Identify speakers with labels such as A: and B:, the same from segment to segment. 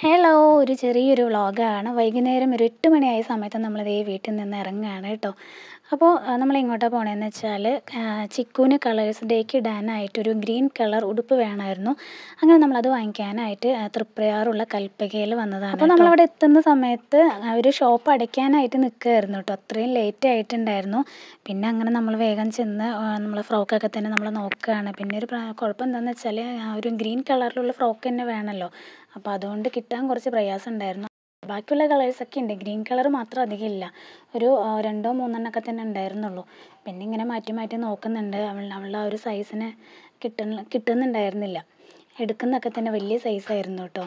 A: hello ഒരു ചെറിയൊരു വ്ളോഗാണ് വൈകുന്നേരം ഒരു എട്ട് മണിയായ സമയത്ത് നമ്മളിതേ വീട്ടിൽ നിന്ന് ഇറങ്ങുകയാണ് കേട്ടോ അപ്പോൾ നമ്മൾ എങ്ങോട്ടാണ് പോണതെന്ന് വെച്ചാൽ ചിക്കുവിന് കളേഴ്സ് ഡേക്ക് ഇടാനായിട്ടൊരു ഗ്രീൻ കളർ ഉടുപ്പ് വേണമായിരുന്നു അങ്ങനെ നമ്മളത് വാങ്ങിക്കാനായിട്ട് തൃപ്രയാറുള്ള കൽപ്പകയിൽ വന്നതാണ് അപ്പോൾ നമ്മളവിടെ എത്തുന്ന സമയത്ത് ഒരു ഷോപ്പ് അടയ്ക്കാനായിട്ട് നിൽക്കുകയായിരുന്നു കേട്ടോ അത്രയും ലേറ്റ് ആയിട്ടുണ്ടായിരുന്നു പിന്നെ അങ്ങനെ നമ്മൾ വേഗം ചെന്ന് നമ്മൾ ഫ്രോക്കൊക്കെ തന്നെ നമ്മൾ നോക്കുകയാണ് പിന്നെ ഒരു കുഴപ്പം എന്താണെന്ന് വെച്ചാൽ ഒരു ഗ്രീൻ കളറിലുള്ള ഫ്രോക്ക് തന്നെ വേണമല്ലോ അപ്പോൾ അതുകൊണ്ട് കിട്ടാൻ കുറച്ച് പ്രയാസം ഉണ്ടായിരുന്നു ബാക്കിയുള്ള കളേഴ്സൊക്കെ ഉണ്ട് ഗ്രീൻ കളർ മാത്രം അധികം ഇല്ല ഒരു രണ്ടോ മൂന്നെണ്ണമൊക്കെ തന്നെ ഉണ്ടായിരുന്നുള്ളൂ പിന്നെ ഇങ്ങനെ മാറ്റി മാറ്റി നോക്കുന്നുണ്ട് അവൾ അവളുടെ ആ ഒരു സൈസിന് കിട്ടുന്ന കിട്ടുന്നുണ്ടായിരുന്നില്ല എടുക്കുന്നതൊക്കെ തന്നെ വലിയ സൈസായിരുന്നു കേട്ടോ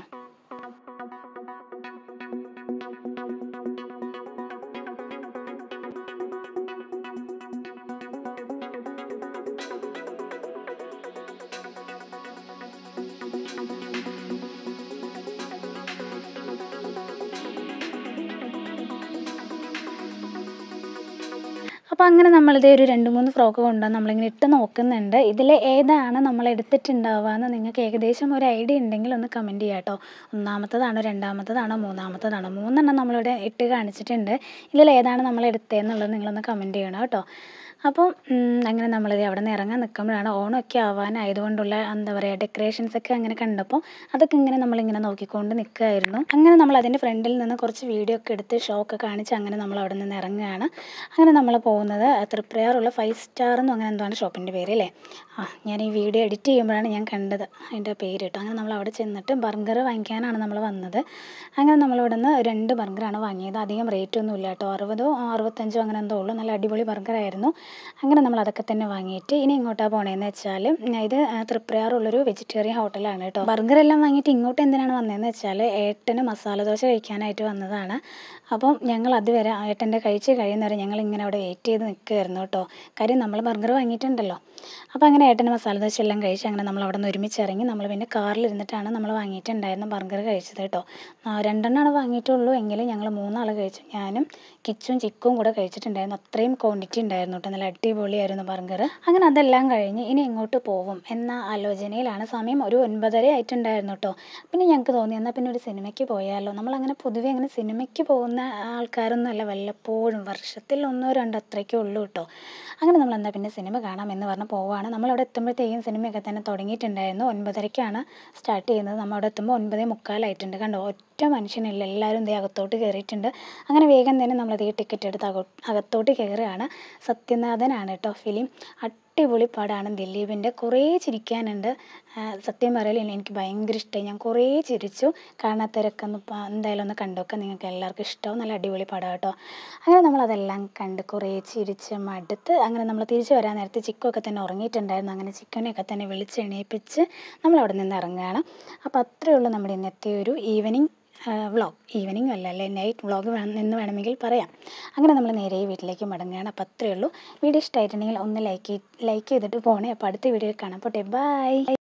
A: അപ്പോൾ അങ്ങനെ നമ്മളിത് ഒരു രണ്ട് മൂന്ന് ഫ്രോക്ക് കൊണ്ടുവന്ന് നമ്മളിങ്ങനെ ഇട്ട് നോക്കുന്നുണ്ട് ഇതിൽ ഏതാണ് നമ്മൾ എടുത്തിട്ടുണ്ടാവുക എന്ന് നിങ്ങൾക്ക് ഏകദേശം ഒരു ഐഡിയ ഉണ്ടെങ്കിൽ ഒന്ന് കമൻറ്റ് ചെയ്യാം കേട്ടോ ഒന്നാമത്തതാണോ രണ്ടാമത്തതാണോ മൂന്നാമത്തതാണോ മൂന്നെണ്ണം നമ്മളിവിടെ ഇട്ട് കാണിച്ചിട്ടുണ്ട് ഇതിൽ ഏതാണ് നമ്മൾ എടുത്തതെന്നുള്ളത് നിങ്ങളൊന്ന് കമൻറ്റ് ചെയ്യണം കേട്ടോ അപ്പോൾ അങ്ങനെ നമ്മളിത് അവിടെ നിന്ന് ഇറങ്ങാൻ നിൽക്കുമ്പോഴാണ് ഓണമൊക്കെ ആവാനായതുകൊണ്ടുള്ള എന്താ പറയുക ഡെക്കറേഷൻസൊക്കെ അങ്ങനെ കണ്ടപ്പോൾ അതൊക്കെ ഇങ്ങനെ നമ്മളിങ്ങനെ നോക്കിക്കൊണ്ട് നിൽക്കുകയായിരുന്നു അങ്ങനെ നമ്മൾ അതിൻ്റെ ഫ്രണ്ടിൽ നിന്ന് കുറച്ച് വീഡിയോ ഒക്കെ എടുത്ത് ഷോ ഒക്കെ കാണിച്ച് അങ്ങനെ നമ്മൾ അവിടെ നിന്ന് ഇറങ്ങുകയാണ് അങ്ങനെ നമ്മൾ പോകുന്നത് തൃപ്രയാറുള്ള ഫൈവ് സ്റ്റാർ എന്നും അങ്ങനെ എന്താണ് ഷോപ്പിൻ്റെ പേര് അല്ലേ ആ ഞാൻ ഈ വീഡിയോ എഡിറ്റ് ചെയ്യുമ്പോഴാണ് ഞാൻ കണ്ടത് അതിൻ്റെ പേര് കേട്ടോ അങ്ങനെ നമ്മൾ അവിടെ ചെന്നിട്ട് ബർഗർ വാങ്ങിക്കാനാണ് നമ്മൾ വന്നത് അങ്ങനെ നമ്മളിവിടെ നിന്ന് രണ്ട് ബർഗറാണ് വാങ്ങിയത് അധികം റേറ്റ് ഒന്നും ഇല്ല കേട്ടോ അറുപതോ അറുപത്തഞ്ചോ അങ്ങനെ എന്തോ ഉള്ളൂ നല്ല അടിപൊളി ബർഗറായിരുന്നു അങ്ങനെ നമ്മൾ അതൊക്കെ തന്നെ വാങ്ങിയിട്ട് ഇനി ഇങ്ങോട്ടാണ് പോണേന്ന് വെച്ചാൽ ഇത് തൃപ്രയാറുള്ളൊരു വെജിറ്റേറിയൻ ഹോട്ടലാണ് കേട്ടോ ബർഗർ എല്ലാം വാങ്ങിയിട്ട് ഇങ്ങോട്ട് എന്തിനാണ് വന്നതെന്ന് വെച്ചാൽ ഏട്ടന് മസാല ദോശ കഴിക്കാനായിട്ട് വന്നതാണ് അപ്പം ഞങ്ങൾ അതുവരെ ഏട്ടൻ്റെ കഴിച്ച് കഴിയുന്നവരെ ഞങ്ങൾ ഇങ്ങനെ അവിടെ വെയിറ്റ് ചെയ്ത് നിൽക്കുമായിരുന്നു കേട്ടോ കാര്യം നമ്മൾ ബർഗർ വാങ്ങിയിട്ടുണ്ടല്ലോ അപ്പോൾ അങ്ങനെ ഏട്ടന് മസാല ദോശ എല്ലാം കഴിച്ച് അങ്ങനെ നമ്മൾ അവിടെ നിന്ന് ഒരുമിച്ച് ഇറങ്ങി നമ്മൾ പിന്നെ കാറിലിരുന്നിട്ടാണ് നമ്മൾ വാങ്ങിയിട്ടുണ്ടായിരുന്ന ബർഗർ കഴിച്ചത് കേട്ടോ രണ്ടെണ്ണമാണ് വാങ്ങിയിട്ടുള്ളൂ എങ്കിലും ഞങ്ങൾ മൂന്നാൾ കഴിച്ചു ഞാനും കിച്ചും ചിക്കും കൂടെ കഴിച്ചിട്ടുണ്ടായിരുന്നു അത്രയും ക്വാണ്ടിറ്റി ഉണ്ടായിരുന്നു കേട്ടോ നല്ല അടിപൊളിയായിരുന്നു ബർഗർ അങ്ങനെ അതെല്ലാം കഴിഞ്ഞ് ഇനി എങ്ങോട്ട് പോകും എന്ന ആലോചനയിലാണ് സമയം ഒരു ഒൻപതര ആയിട്ടുണ്ടായിരുന്നു കേട്ടോ പിന്നെ ഞങ്ങൾക്ക് തോന്നി എന്നാൽ പിന്നെ ഒരു സിനിമയ്ക്ക് പോയാലോ നമ്മളങ്ങനെ പൊതുവേ അങ്ങനെ സിനിമയ്ക്ക് പോകുന്ന ആൾക്കാരൊന്നും അല്ല വല്ലപ്പോഴും വർഷത്തിൽ ഒന്നോ രണ്ടോ അത്രയ്ക്കേ ഉള്ളൂ കേട്ടോ അങ്ങനെ നമ്മൾ എന്നാൽ പിന്നെ സിനിമ കാണാം എന്ന് പറഞ്ഞ് പോവുകയാണ് നമ്മളവിടെ എത്തുമ്പോഴത്തേക്കും സിനിമയൊക്കെ തന്നെ തുടങ്ങിയിട്ടുണ്ടായിരുന്നു ഒൻപതരയ്ക്കാണ് സ്റ്റാർട്ട് ചെയ്യുന്നത് നമ്മൾ അവിടെ എത്തുമ്പോൾ ഒൻപതേ മുക്കാലായിട്ടുണ്ട് കണ്ടോ ഒറ്റ മനുഷ്യനില്ല എല്ലാവരും ഇതേ അകത്തോട്ട് കയറിയിട്ടുണ്ട് അങ്ങനെ വേഗം തന്നെ നമ്മളതേ ടിക്കറ്റ് എടുത്ത് അകത്തോട്ട് കയറുകയാണ് സത്യനാഥനാണ് കേട്ടോ ഫിലിം അടിപൊളി പടമാണ് ദിലീപിൻ്റെ കുറേ ചിരിക്കാനുണ്ട് സത്യം പറയലില്ല എനിക്ക് ഭയങ്കര ഇഷ്ടമായി ഞാൻ കുറേ ചിരിച്ചു കാണാത്തവരൊക്കെ ഒന്ന് എന്തായാലും ഒന്ന് കണ്ടോക്കെ നിങ്ങൾക്ക് എല്ലാവർക്കും ഇഷ്ടമാവും നല്ല അടിപൊളി പടം കേട്ടോ അങ്ങനെ നമ്മളതെല്ലാം കണ്ട് കുറേ ചിരിച്ച് മടുത്ത് അങ്ങനെ നമ്മൾ തിരിച്ച് വരാൻ നേരത്തെ ചിക്കുമൊക്കെ തന്നെ ഉറങ്ങിയിട്ടുണ്ടായിരുന്നു അങ്ങനെ ചിക്കനെയൊക്കെ തന്നെ വിളിച്ചെണീപ്പിച്ച് നമ്മൾ അവിടെ നിന്ന് ഇറങ്ങുകയാണ് അപ്പോൾ അത്രയേ ഉള്ളൂ നമ്മുടെ ഇന്നത്തെ ഒരു ഈവനിങ് വ്ളോഗ് ഈവനിങ് അല്ല അല്ലേ നൈറ്റ് വ്ളോഗ് വേണം എന്ന് വേണമെങ്കിൽ പറയാം അങ്ങനെ നമ്മൾ നേരെ വീട്ടിലേക്ക് മടങ്ങുകയാണ് അപ്പോൾ അത്രയേ ഉള്ളൂ വീഡിയോ ഇഷ്ടമായിട്ടുണ്ടെങ്കിൽ ഒന്ന് ലൈക്ക് ലൈക്ക് ചെയ്തിട്ട് പോകണേ അപ്പോൾ അടുത്ത വീഡിയോയിൽ കാണാം പോട്ടെ ബൈ